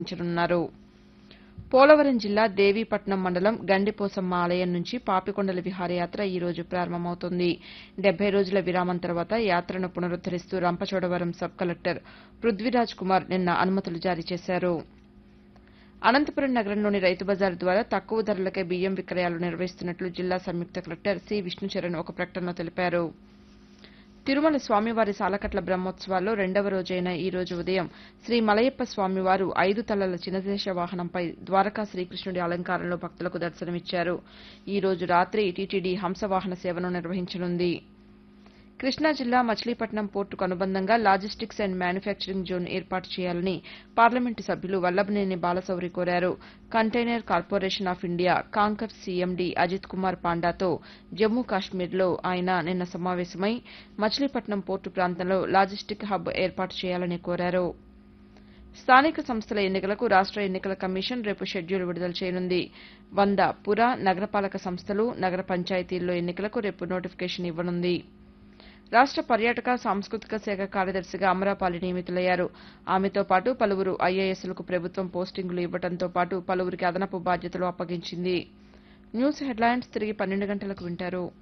నిర్వహించనున్నారు పోలవరం జిల్లా దేవీపట్నం మండలం గండిపోసమ్మ ఆలయం నుంచి పాపికొండల విహారయాత్ర ఈ రోజు ప్రారంభమవుతోంది డెబ్బై రోజుల విరామం తర్వాత యాత్రను పునరుద్దరిస్తూ రంపచోడవరం సబ్ కలెక్టర్ పృథ్వీరాజ్ కుమార్ నిన్న అనుమతులు జారీ చేశారు అనంతపురం నగరంలోని రైతు బజార్ ద్వారా తక్కువ ధరలకే బియ్యం విక్రయాలు నిర్వహిస్తున్నట్లు జిల్లా సంయుక్త కలెక్టర్ సి విష్ణుచరణ్ ఒక ప్రకటనలో తెలిపారు తిరుమల స్వామివారి సాలకట్ల బ్రహ్మోత్సవాల్లో రెండవ రోజైన ఈ రోజు ఉదయం శ్రీ మలయప్ప స్వామివారు ఐదు తలల చినదేశ వాహనంపై ద్వారకా శ్రీకృష్ణుడి అలంకారంలో భక్తులకు దర్శనమిచ్చారు ఈ రోజు రాత్రి టీటీడీ హంసవాహన సేవను నిర్వహించనుంది కృష్ణా జిల్లా మచిలీపట్నం పోర్టుకు అనుబంధంగా లాజిస్టిక్స్ అండ్ మ్యానుఫ్యాక్చరింగ్ జోన్ ఏర్పాటు చేయాలని పార్లమెంటు సభ్యులు వల్లభనేని బాలశౌరి కోరారు container corporation of India CONCOR CMD Ajit Kumar పాండాతో జమ్మూ కాశ్మీర్లో ఆయన నిన్న సమావేశమై మచిలీపట్నం పోర్టు ప్రాంతంలో లాజిస్టిక్ హబ్ ఏర్పాటు చేయాలని కోరారు స్థానిక సంస్థల ఎన్నికలకు రాష్ట ఎన్నికల కమిషన్ రేపు షెడ్యూల్ విడుదల చేయనుంది వంద పుర నగరపాలక సంస్థలు నగర పంచాయతీల్లో ఎన్నికలకు రేపు నోటిఫికేషన్ ఇవ్వనుంది రాష్ట పర్యాటక సాంస్కృతిక శాఖ కార్యదర్శిగా అమరాపాలి నియమితులయ్యారు ఆమెతో పాటు పలువురు ఐఏఎస్లకు ప్రభుత్వం పోస్టింగులు ఇవ్వడంతో పాటు పలువురికి అదనపు బాధ్యతలు అప్పగించింది న్యూస్ హెడ్లైన్స్ తిరిగి పన్నెండు గంటలకు వింటారు